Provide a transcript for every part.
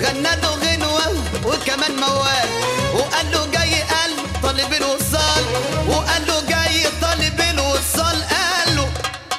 غنى له غنوة وكمان موال وقال له جاي قال طالب الوصال وقال له جاي طالب الوصال قال له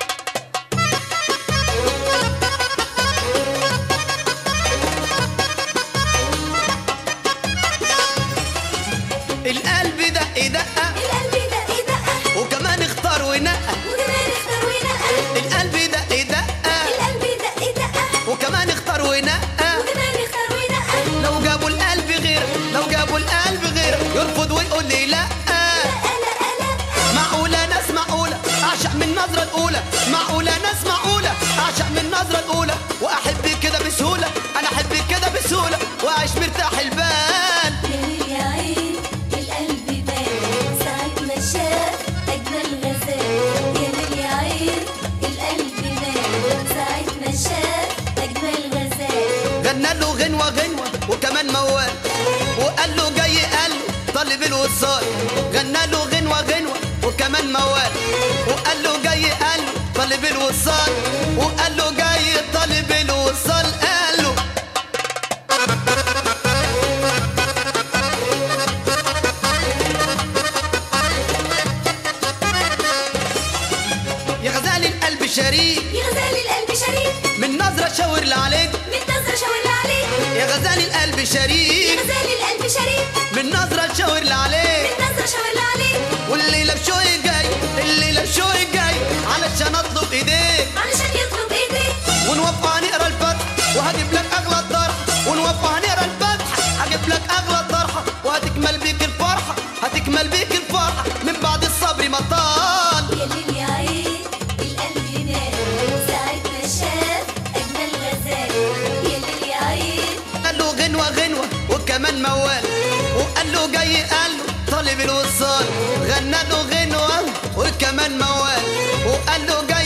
القلب دق دقة القلب دق دقة وكمان اختار ونقى وكمان اختار ونقى القلب دق دقة القلب دق دقة وكمان اختار ونقى وكمان اختار ونقى لو جابوا القلب غير لو جابوا القلب غير يرفض ويقول لي لا ألا ألا معقولة ناس معقولة أعشق من النظرة الأولى معقولة ناس معقولة أعشق من النظرة الأولى وأحب كده بسهولة أنا أحب كده بسهولة وأعيش مرتاح البال يا ليل يا عين القلب بان ساعة ما شاف أجمل غزال يا ليل يا عين القلب بان ساعة ما شاف أجمل غزال غنى له غنوة غنوة وكمان موال وقال له جاي قال له طالب الوصال غنى له غنوة غنوة وكمان موال وقال له جاي قال له طالب الوصال وقال له جاي طالب الوصال قال له يا غزال القلب شريك يا غزال القلب شريك من نظرة شاور لي عليك من نظرة شاور لي عليك يا غزال القلب يا شريك غزال القلب شريك من نظرة شاور لي عليك من نظرة شاور لي عليك والليلة بشوي جاي الليلة بشوي جاي علشان اطلب ايديك علشان يطلب ايديك ونوفى هنقرا الفتح وهجيب لك اغلى الطرح ونوفى هنقرا الفتح هجيب لك اغلى الطرحة وهتكمل بيك الفرحة هتكمل بيك الفرحة من بعد الصبر ما طال يا ليل يا عين القلب نام ساعة ما شاف أجمل غزال يا ليل يا عين قال له غنوة غنوة وكمان موال وقال له جاي قال له طالب الوصال غنى له غنوة وكمان موال وقال له جاي